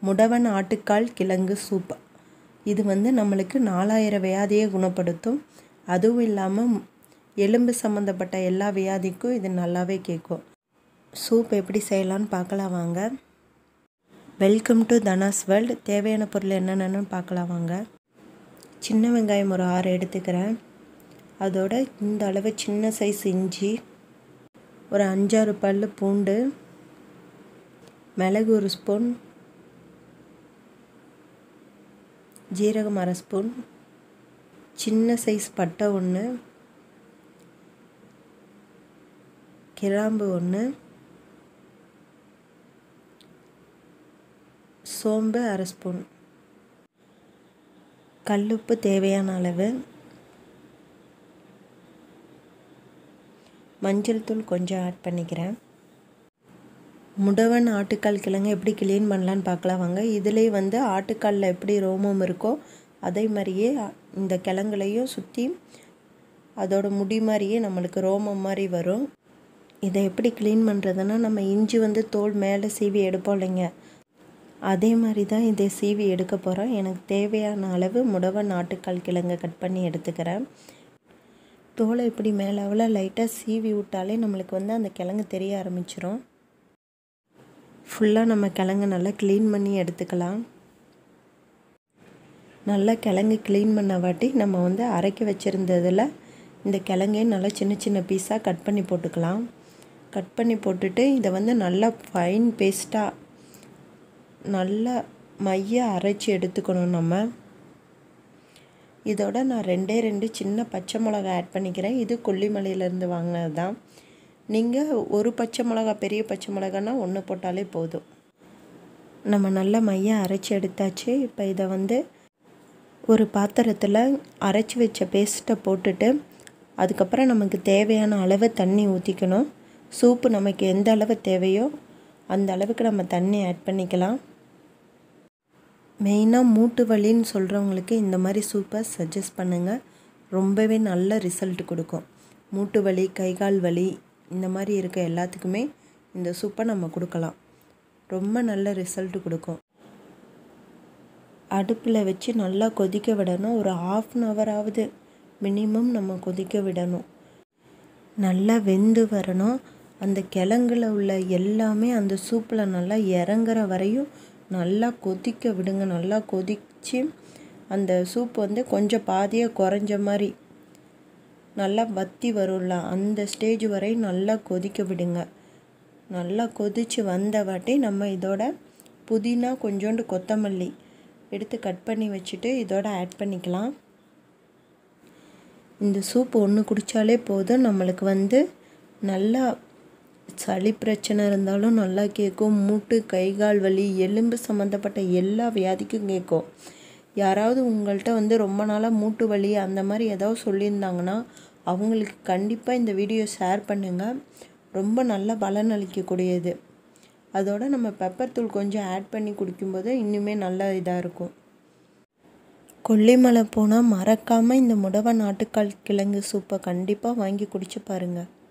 முடவன் ஆட்டுக்கால் கிழங்கு சூப் இது வந்து நம்மளுக்கு நாலாயிரம் வியாதியை குணப்படுத்தும் அதுவும் இல்லாமல் எலும்பு சம்மந்தப்பட்ட எல்லா வியாதிக்கும் இது நல்லாவே கேட்கும் சூப் எப்படி செய்யலான்னு பார்க்கலாம் வாங்க வெல்கம் டு தனாஸ் வேர்ல்டு தேவையான பொருள் என்னென்னு பார்க்கலாம் வாங்க சின்ன வெங்காயம் ஒரு ஆறு எடுத்துக்கிறேன் அதோட இந்த அளவு சின்ன சைஸ் இஞ்சி ஒரு அஞ்சாறு பல் பூண்டு மிளகு ஒரு ஸ்பூன் ஜீரகம் அரை ஸ்பூன் சின்ன சைஸ் பட்டை ஒன்று கிராம்பு ஒன்று சோம்பு அரை ஸ்பூன் கல்லுப்பு தேவையான அளவு மஞ்சள் தூள் கொஞ்சம் ஆட் பண்ணிக்கிறேன் முடவன் ஆட்டுக்கால் கிழங்கு எப்படி க்ளீன் பண்ணலான்னு பார்க்கலாம் வாங்க இதிலே வந்து ஆட்டுக்காலில் எப்படி ரோமம் இருக்கோ அதே மாதிரியே இந்த கிழங்குலையும் சுற்றி அதோட முடி மாதிரியே நம்மளுக்கு ரோமம் மாதிரி வரும் இதை எப்படி க்ளீன் பண்ணுறதுன்னா நம்ம இஞ்சி வந்து தோல் மேலே சீவி எடுப்போம் இல்லைங்க அதே மாதிரி தான் இதை சீவி எடுக்க போகிறோம் எனக்கு தேவையான அளவு முடவன் ஆட்டுக்கால் கிழங்கை கட் பண்ணி எடுத்துக்கிறேன் தோலை இப்படி மேலாவில் லைட்டாக சீவி விட்டாலே நம்மளுக்கு வந்து அந்த கிழங்கு தெரிய ஆரம்பிச்சிரும் ஃபுல்லாக நம்ம கிழங்கு நல்லா க்ளீன் பண்ணி எடுத்துக்கலாம் நல்லா கிழங்கு க்ளீன் பண்ண வாட்டி நம்ம வந்து அரைக்க வச்சுருந்ததில் இந்த கிழங்கையும் நல்லா சின்ன சின்ன பீஸாக கட் பண்ணி போட்டுக்கலாம் கட் பண்ணி போட்டுட்டு இதை வந்து நல்லா ஃபைன் பேஸ்ட்டாக நல்லா மைய அரைச்சி எடுத்துக்கணும் நம்ம இதோட நான் ரெண்டே ரெண்டு சின்ன பச்சை மிளகா ஆட் பண்ணிக்கிறேன் இது கொல்லிமலையிலேருந்து வாங்கினது தான் நீங்கள் ஒரு பச்சை மிளகா பெரிய பச்சை மிளகானா ஒன்று போட்டாலே போதும் நம்ம நல்லா மைய அரைச்சி எடுத்தாச்சு இப்போ இதை வந்து ஒரு பாத்திரத்தில் அரைச்சி வச்ச பேஸ்ட்டை போட்டுட்டு அதுக்கப்புறம் நமக்கு தேவையான அளவு தண்ணி ஊற்றிக்கணும் சூப்பு நமக்கு எந்த அளவு தேவையோ அந்த அளவுக்கு நம்ம தண்ணி ஆட் பண்ணிக்கலாம் மெயினாக மூட்டு வலின்னு சொல்கிறவங்களுக்கு இந்த மாதிரி சூப்பை சஜஸ்ட் பண்ணுங்கள் ரொம்பவே நல்ல ரிசல்ட் கொடுக்கும் மூட்டு வலி கை கால் வலி இந்த மாதிரி இருக்க எல்லாத்துக்குமே இந்த சூப்பை நம்ம கொடுக்கலாம் ரொம்ப நல்ல ரிசல்ட் கொடுக்கும் அடுப்பில் வச்சு நல்லா கொதிக்க விடணும் ஒரு ஆஃப் அன் ஹவராவது மினிமம் நம்ம கொதிக்க விடணும் நல்லா வெந்து வரணும் அந்த கிழங்குல உள்ள எல்லாமே அந்த சூப்பில் நல்லா இறங்குற வரையும் நல்லா கொதிக்க விடுங்க நல்லா கொதித்து அந்த சூப் வந்து கொஞ்சம் பாதியாக குறைஞ்ச மாதிரி நல்லா வத்தி வரும்ல அந்த ஸ்டேஜ் வரை நல்லா கொதிக்க விடுங்க நல்லா கொதித்து வந்த வாட்டி நம்ம இதோட புதினா கொஞ்சோண்டு கொத்தமல்லி எடுத்து கட் பண்ணி வச்சுட்டு இதோட ஆட் பண்ணிக்கலாம் இந்த சூப் ஒன்று குடித்தாலே போதும் நம்மளுக்கு வந்து நல்லா சளி பிரச்சனை இருந்தாலும் நல்லா கேட்கும் மூட்டு கை கால் வலி எலும்பு சம்மந்தப்பட்ட எல்லா வியாதிக்கும் கேட்கும் யாராவது உங்கள்கிட்ட வந்து ரொம்ப நாளாக மூட்டு வலி அந்த மாதிரி ஏதாவது சொல்லியிருந்தாங்கன்னா அவங்களுக்கு கண்டிப்பாக இந்த வீடியோ ஷேர் பண்ணுங்கள் ரொம்ப நல்ல பலன் அளிக்கக்கூடியது அதோட நம்ம பெப்பர் தூள் கொஞ்சம் ஆட் பண்ணி குடிக்கும்போது இன்னுமே நல்ல இதாக இருக்கும் கொல்லிமலை போனால் மறக்காமல் இந்த முடவ நாட்டுக்கால் கிழங்கு சூப்பை கண்டிப்பாக வாங்கி குடிச்சு பாருங்கள்